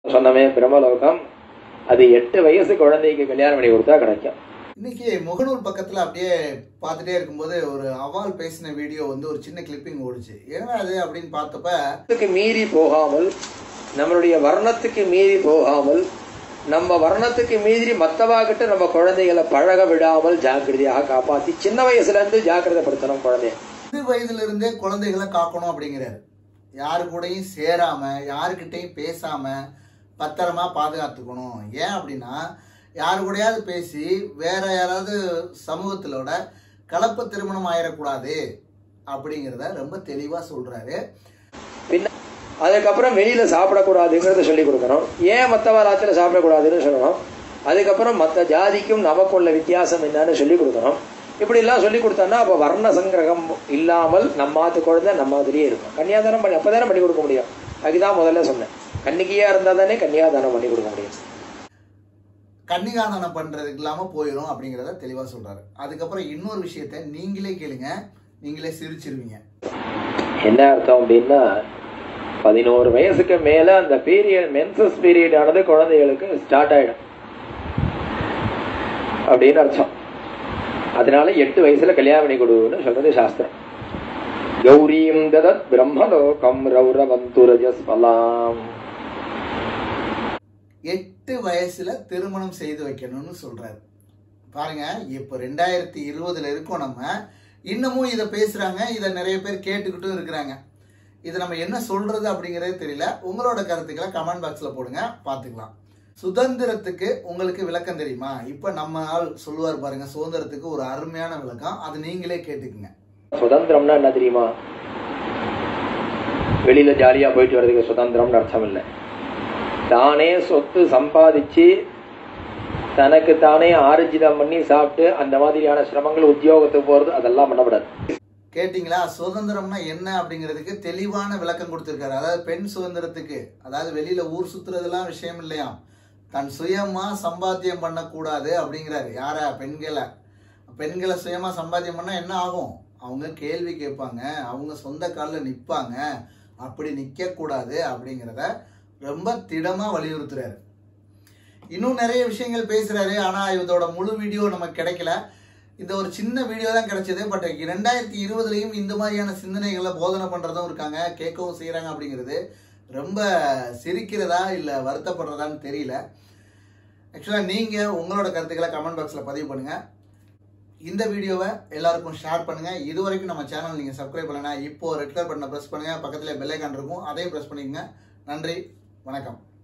சொன்னமே பிரம்மலோகம் அது எட்டு வயசு குழந்தைக்கு கல்யாணம் பண்ணி கொடுத்தா கிடைக்கும் இன்னைக்கு முகநூல் பக்கத்துல அப்படியே பார்த்துட்டே இருக்கும்போது ஒரு அவால் பேசின வீடியோ வந்து ஒரு சின்ன கிளிப்பிங் ஓடுச்சு என்ன அது அப்படின்னு பார்த்தப்ப வர்ணத்துக்கு மீறி போகாமல் நம்மளுடைய வர்ணத்துக்கு மீறி போகாமல் நம்ம வர்ணத்துக்கு மீறி மத்தவா கிட்ட நம்ம குழந்தைகளை பழக விடாமல் ஜாக்கிரதையாக காப்பாத்தி சின்ன வயசுல இருந்து ஜாக்கிரதைப்படுத்தணும் குழந்தைய சிறு வயதுல இருந்தே குழந்தைகளை காக்கணும் அப்படிங்கிறாரு யாரு கூடயும் சேராம யாருக்கிட்டையும் பேசாம பத்திரமா பாதுகாத்துக்கணும் ஏன் அப்படின்னா யாரு கூடயாவது பேசி வேற யாராவது சமூகத்திலோட கலப்பு திருமணம் ஆயிடக்கூடாது அப்படிங்கிறத ரொம்ப தெளிவா சொல்றாரு பின்ன அதுக்கப்புறம் வெளியில சாப்பிடக்கூடாதுங்கிறத சொல்லி கொடுக்கணும் ஏன் மத்தவா ராத்திரில சாப்பிடக்கூடாதுன்னு சொல்லணும் அதுக்கப்புறம் மற்ற ஜாதிக்கும் நமக்குள்ள வித்தியாசம் என்னன்னு சொல்லி கொடுக்கணும் இப்படி எல்லாம் சொல்லி கொடுத்தோம்னா அப்ப வர்ண சங்கிரகம் இல்லாமல் நம்மாத்து குழந்தை நம்ம மாதிரியே இருக்கும் கன்னியாதானம் பண்ணி அப்பதானே பண்ணி கொடுக்க முடியும் அதுதான் முதல்ல சொன்னேன் கன்னிகையா இருந்தா தானே கன்னியாதானம் பண்ணி கொடுக்க முடியும் கன்னிகாதானம் பண்றதுக்கு இல்லாம போயிடும் அப்படிங்கிறத தெளிவா சொல்றாரு அதுக்கப்புறம் இன்னொரு விஷயத்த நீங்களே கேளுங்க நீங்களே சிரிச்சிருவீங்க என்ன அர்த்தம் அப்படின்னா பதினோரு வயசுக்கு மேல அந்த பீரியட் மென்சஸ் பீரியட் ஆனது குழந்தைகளுக்கு ஸ்டார்ட் ஆயிடும் அப்படின்னு அர்த்தம் அதனால எட்டு வயசுல கல்யாணம் பண்ணி கொடுன்னு சொல்றது சாஸ்திரம் கௌரீம் ததத் பிரம்மலோகம் ரௌரவந்துரஜஸ்வலாம் எட்டு வயசுல திருமணம் செய்து வைக்கணும்னு சொல்றாரு பாருங்க இப்போ ரெண்டாயிரத்தி இருபதுல இருக்கோம் நம்ம இன்னமும் இதை பேசுறாங்க இதை நிறைய பேர் கேட்டுக்கிட்டும் இருக்கிறாங்க இதை நம்ம என்ன சொல்றது அப்படிங்கறதே தெரியல உங்களோட கருத்துக்களை கமெண்ட் பாக்ஸ்ல போடுங்க பார்த்துக்கலாம் சுதந்திரத்துக்கு உங்களுக்கு விளக்கம் தெரியுமா இப்ப நம்ம ஆள் சொல்லுவார் பாருங்க சுதந்திரத்துக்கு ஒரு அருமையான விளக்கம் அது நீங்களே கேட்டுக்குங்க சுதந்திரம்னா என்ன தெரியுமா வெளியில ஜாலியா போயிட்டு வர்றதுக்கு சுதந்திரம்னு அர்த்தம் இல்லை தானே சொத்து சம்பாதிச்சு தனக்கு தானே ஆர்ஜிதம் பண்ணி சாப்பிட்டு அந்த மாதிரியான சிரமங்கள் உத்தியோகத்துக்கு போறது அதெல்லாம் பண்ணக்கூடாது கேட்டிங்களா சுதந்திரம்னா என்ன அப்படிங்கிறதுக்கு தெளிவான விளக்கம் கொடுத்திருக்காரு அதாவது பெண் சுதந்திரத்துக்கு அதாவது வெளியில ஊர் சுத்துறதெல்லாம் விஷயம் இல்லையாம் தன் சுயமா சம்பாத்தியம் பண்ணக்கூடாது அப்படிங்கிறாரு யார பெண்களை பெண்களை சுயமா சம்பாத்தியம் பண்ணா என்ன ஆகும் அவங்க கேள்வி கேட்பாங்க அவங்க சொந்த காலில் நிற்பாங்க அப்படி நிற்க கூடாது அப்படிங்கிறத ரொம்ப திடமா வலியுறுத்துறாரு இன்னும் நிறைய விஷயங்கள் பேசுறாரு ஆனா இதோட முழு வீடியோ நமக்கு கிடைக்கல இந்த ஒரு சின்ன வீடியோ தான் கிடைச்சது பட் ரெண்டாயிரத்தி இருபதுலையும் இந்த மாதிரியான சிந்தனைகளை போதனை பண்றதும் இருக்காங்க கேட்கவும் செய்யறாங்க அப்படிங்கிறது ரொம்ப சிரிக்கிறதா இல்லை வருத்தப்படுறதான்னு தெரியல ஆக்சுவலாக நீங்கள் உங்களோட கருத்துக்களை கமெண்ட் பாக்ஸில் பதிவு பண்ணுங்க இந்த வீடியோவை எல்லாருக்கும் ஷேர் பண்ணுங்க இது வரைக்கும் நம்ம சேனல் நீங்கள் சப்ஸ்கிரைப் பண்ணலனா இப்போ ரெட் கலர் பட்டனை ப்ரெஸ் பண்ணுங்க பக்கத்தில் பெல் ஐக்கான் இருக்கும் அதையும் ப்ரெஸ் பண்ணிக்கங்க நன்றி வணக்கம்